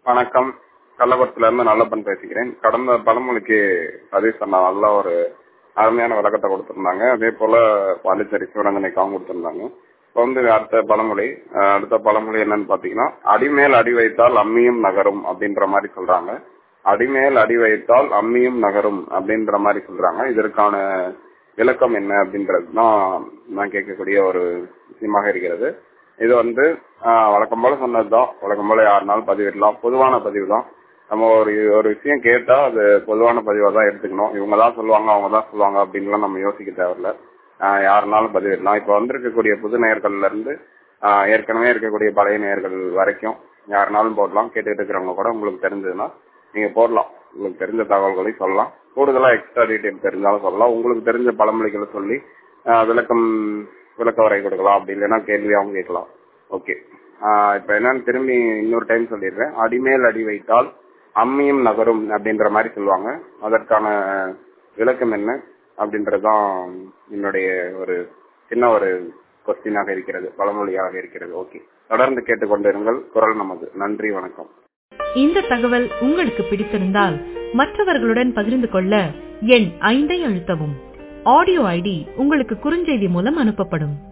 வணக்கம் கள்ளக்குளத்துல இருந்து நல்லப்பன் பேசுகிறேன் கடந்த பழமொழிக்கு சதீஷ் அண்ணா நல்ல ஒரு அருமையான விளக்கத்தை கொடுத்திருந்தாங்க அதே போல பாண்டிச்சேரி சிவரஞ்சனைக்காகவும் கொடுத்திருந்தாங்க இப்போ வந்து அடுத்த பழமொழி அஹ் அடுத்த பழமொழி என்னன்னு பாத்தீங்கன்னா அடிமேல் அடி வைத்தால் அம்மியும் நகரும் அப்படின்ற மாதிரி சொல்றாங்க அடிமேல் அடி வைத்தால் அம்மியும் நகரும் அப்படின்ற மாதிரி சொல்றாங்க இதற்கான விளக்கம் என்ன அப்படின்றது தான் நான் கேட்கக்கூடிய ஒரு விஷயமாக இருக்கிறது இது வந்து ஆஹ் வழக்கம் போல சொன்னதுதான் வழக்கம் போல யாருனாலும் பதிவிடலாம் பொதுவான பதிவு தான் நம்ம ஒரு ஒரு விஷயம் கேட்டா அது பொதுவான பதிவா தான் எடுத்துக்கணும் இவங்க தான் சொல்லுவாங்க அவங்க தான் சொல்லுவாங்க அப்படின்லாம் நம்ம யோசிக்க தேவையில்ல ஆஹ் யாருனாலும் பதிவிடலாம் இப்ப வந்திருக்கக்கூடிய புது நேயர்கள்ல இருந்து ஆஹ் ஏற்கனவே இருக்கக்கூடிய பழைய நேயர்கள் வரைக்கும் யாருனாலும் போடலாம் கேட்டுட்டு இருக்கிறவங்க கூட உங்களுக்கு தெரிஞ்சதுன்னா நீங்க போடலாம் உங்களுக்கு தெரிஞ்ச தகவல்களை சொல்லலாம் கூடுதலா எக்ஸ்ட்ரா டீடைல் தெரிஞ்சாலும் சொல்லலாம் உங்களுக்கு தெரிஞ்ச பழமொழிகளை சொல்லி ஆஹ் விளக்கம் விளக்க வரை கொடுக்கலாம் அப்படி இல்லைன்னா கேள்வியாகவும் கேட்கலாம் ஓகே இப்ப என்னன்னு திரும்பி இன்னொரு டைம் சொல்லிடுறேன் அடிமேல் அடி வைத்தால் அம்மியும் நகரும் அப்படின்ற மாதிரி சொல்லுவாங்க அதற்கான விளக்கம் என்ன அப்படின்றதுதான் என்னுடைய ஒரு சின்ன ஒரு கொஸ்டினாக இருக்கிறது பழமொழியாக இருக்கிறது ஓகே தொடர்ந்து கேட்டுக்கொண்டிருங்கள் குரல் நமது நன்றி வணக்கம் இந்த தகவல் உங்களுக்கு பிடித்திருந்தால் மற்றவர்களுடன் பகிர்ந்து கொள்ள எண் ஐந்தை அழுத்தவும் ஆடியோ ஐடி உங்களுக்கு குறுஞ்செய்தி மூலம் அனுப்பப்படும்